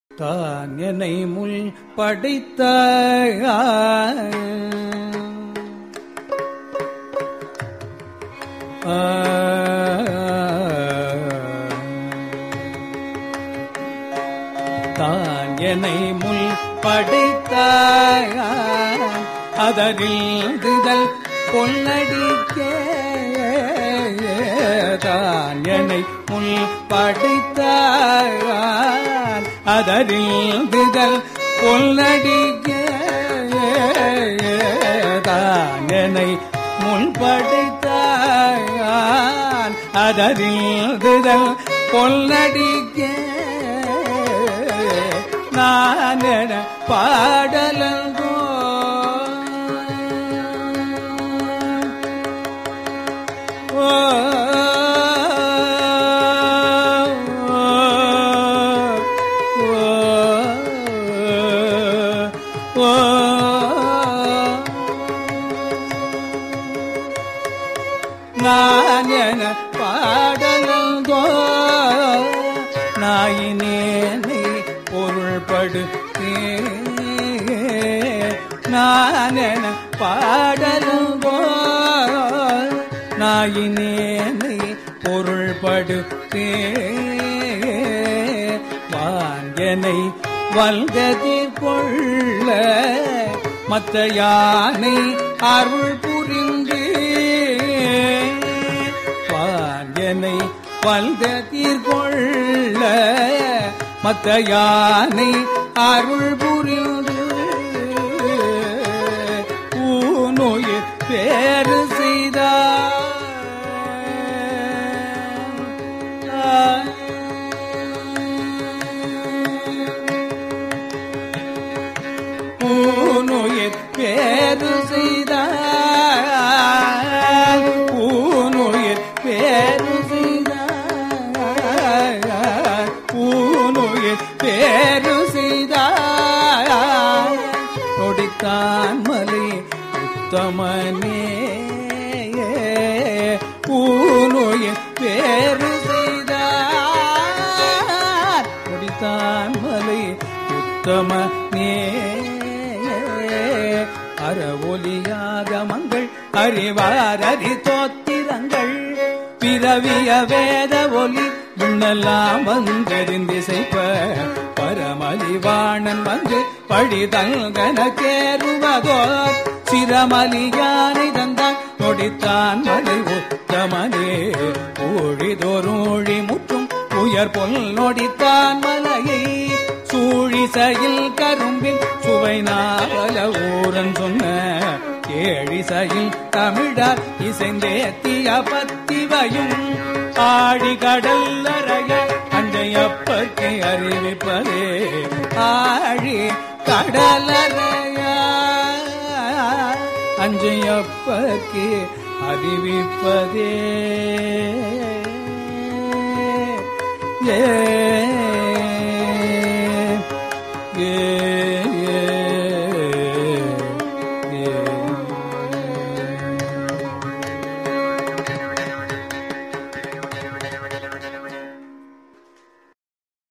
தான் என்னை முள் படைத்த தான் என்னை முள் படைத்த அதரில் பொன்னடிக்க தான் என்னை முள் படைத்த அதரில் பொன்னடிக்க தான் என்னை முள் படைத்த அதரில் பொல்லடிக்க நான் என பாடலங்கோ ஓ நான் என பாடலங்கோ நாயினேனை பொருள்படு நான் என பாடலங்கோ நாயினேனை பொருள்படு வாங்கனை வல்கதிர் கொள்ள மத்த யானை அருள் புரிந்து வாங்கனை வல்கதிர் கொள்ள மத்த யானை அருள் புரிந்து பூநோயில் பேரு செய்தார் பூநோயில் பேரு செய்தார் பூநோயில் பேரு செய்தார் பூநோயில் பேரு செய்தார் நொடித்தான் மலை உத்தமனே பூநோயில் பேரு செய்தார் நொடித்தான் மலை உத்தமனே அற ஒலியாக மங்கள் அறிவாரறி தோத்திரங்கள் பிறவிய வேத ஒலி விண்ணெல்லாம் வந்தெறிந்திசைப்ப பரமலிவாணன் வந்து பழிதல்கன கேருவதோ சிரமலியானை தந்தான் நொடித்தான் மலை உத்தமனே ஊழிதோரூழி முற்றும் உயர் பொல் நொடித்தான் மலையை சூழிசையில் கரும்பின் சுவை நாவல ஊரன் சொன்ன ஏழிசையில் தமிழர் இசைந்தேத்திய பத்திவையும் ஆழி கடல் அறைய அஞ்சையப்பற்கு அறிவிப்பதே ஆழி கடலறைய அஞ்சையப்பற்கு அறிவிப்பதே ஏ